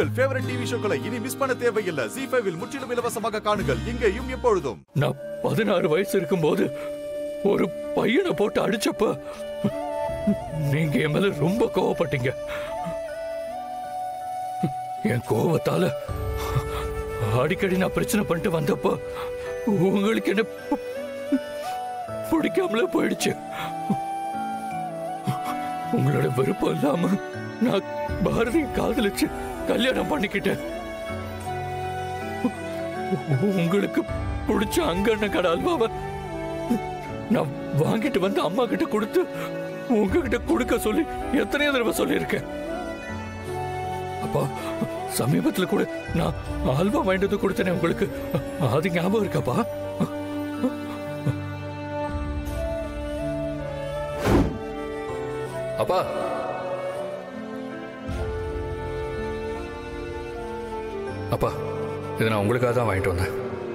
உங்கள் favourite TV ஷோக்களை இனி miss பண்ண தேவையில்லை ஜி ஃபைவில் முற்றிலும் இலவசமாக காணுங்கள் இங்கேயும் எப்பொழுதும் நான் பதினாறு வயசு இருக்கும்போது ஒரு பையனை போட்டு அடிச்சப்ப நீங்க என் மேல ரொம்ப கோவப்பட்டீங்க என் கோவத்தால அடிக்கடி நான் பிரச்சனை பண்ணிட்டு வந்தப்போ உங்களுக்கு என்ன பு- பிடிக்காமலே போயிடுச்சு உங்களோட விருப்பம் இல்லாம நான் பாரதியை காதலிச்சு கல்யாணம் பண்ணிக்கிட்டேன் உங்களுக்கு பிடிச்ச அங்கண்ண கடை அல்வாவை நான் வாங்கிட்டு வந்து அம்மா கிட்ட கொடுத்து உங்ககிட்ட கொடுக்க சொல்லி எத்தனையோ தடவை சொல்லியிருக்கேன் அப்பா சமீபத்துல கூட நான் அல்வா வாங்கிட்டு வந்து கொடுத்தேனே உங்களுக்கு அது ஞாபகம் இருக்காப்பா அப்பா அப்பா இதை நான் உங்களுக்காக தான் வாங்கிட்டு வந்தேன்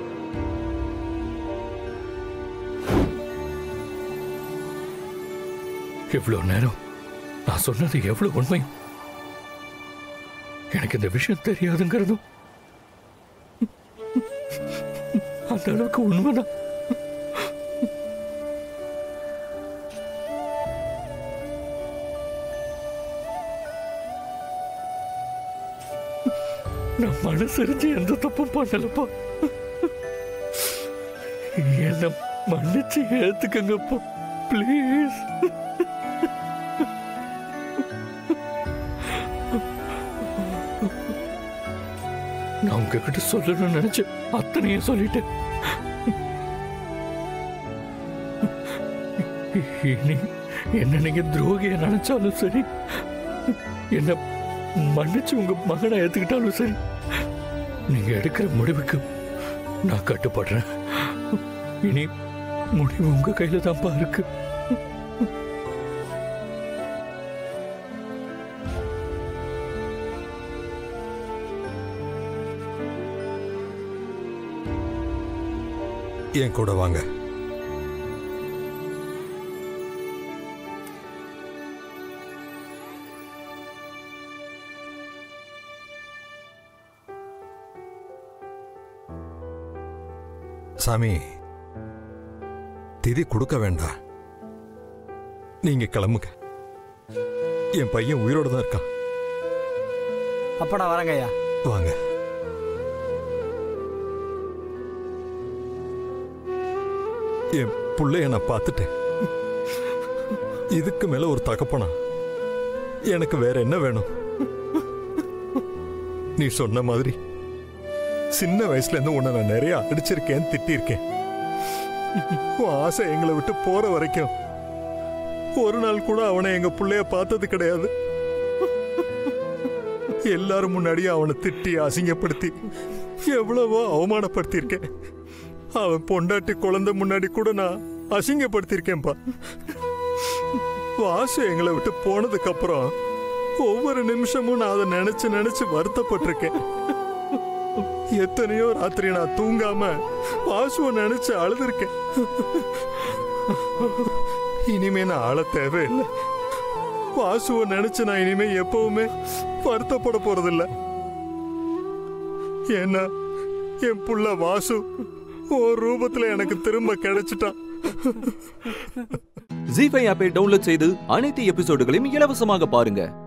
இவ்வளவு நேரம் நான் சொன்னது எவ்வளவு உண்மை எனக்கு இந்த விஷயம் தெரியாதுங்கிறதும் அந்த அளவுக்கு உண்மைதான் நான் மனசறிஞ்சு எந்த தப்பும் பண்ணலப்பா என்ன மன்னிச்சு ஏத்துக்கங்கப்பா ப்ளீஸ் நான் உங்ககிட்ட சொல்லணும்னு நினைச்சேன் அத்தனையும் சொல்லிட்டேன் இனி என்ன நீங்க துரோகிய நினைச்சாலும் சரி என்ன மன்னிச்சு உங்க மகனை ஏத்துக்கிட்டாலும் சரி நீங்க எடுக்கிற முடிவுக்கு நான் கட்டுப்படுறேன் இனி முடிவு உங்க கையில தான்ப்பா இருக்கு என் கூட வாங்க சாமி திதி கொடுக்க வேண்டாம் நீங்க கிளம்புங்க என் பையன் உயிரோட தான் இருக்கான் அப்ப நான் வரேங்க ஐயா வாங்க என் புள்ளைய நான் பார்த்துட்டேன் இதுக்கு மேல ஒரு தகப்பனா எனக்கு வேற என்ன வேணும் நீ சொன்ன மாதிரி சின்ன வயசுல இருந்து உன்னை நான் நிறைய அடிச்சிருக்கேன் திட்டிருக்கேன் உன் ஆசை எங்களை விட்டு போற வரைக்கும் ஒரு நாள் கூட அவனை எங்க புள்ளைய பார்த்தது கிடையாது எல்லாரும் முன்னாடியும் அவனை திட்டி அசிங்கப்படுத்தி எவ்வளவோ அவமானப்படுத்தியிருக்கேன் அவன் பொண்டாட்டி குழந்தை முன்னாடி கூட நான் அசிங்கப்படுத்தியிருக்கேன்ப்பா வாசு எங்களை விட்டு போனதுக்கு அப்புறம் ஒவ்வொரு நிமிஷமும் நான் அதை நினைச்சு நினைச்சு வருத்தப்பட்டிருக்கேன் எத்தனையோ ராத்திரி நான் தூங்காம வாசுவை நினைச்சு அழுதுருக்கேன் இனிமே நான் ஆள தேவையில்லை வாசுவை நினைச்சு நான் இனிமே எப்பவுமே வருத்தப்பட போறதில்ல ஏன்னா என் புள்ள வாசு ஒரு ரூபத்துல எனக்கு திரும்ப கிடைச்சிட்டான் ஜி ஃபைவ் ஆப்பை டவுன்லோட் செய்து அனைத்து எபிசோடுகளையும் இலவசமாக பாருங்க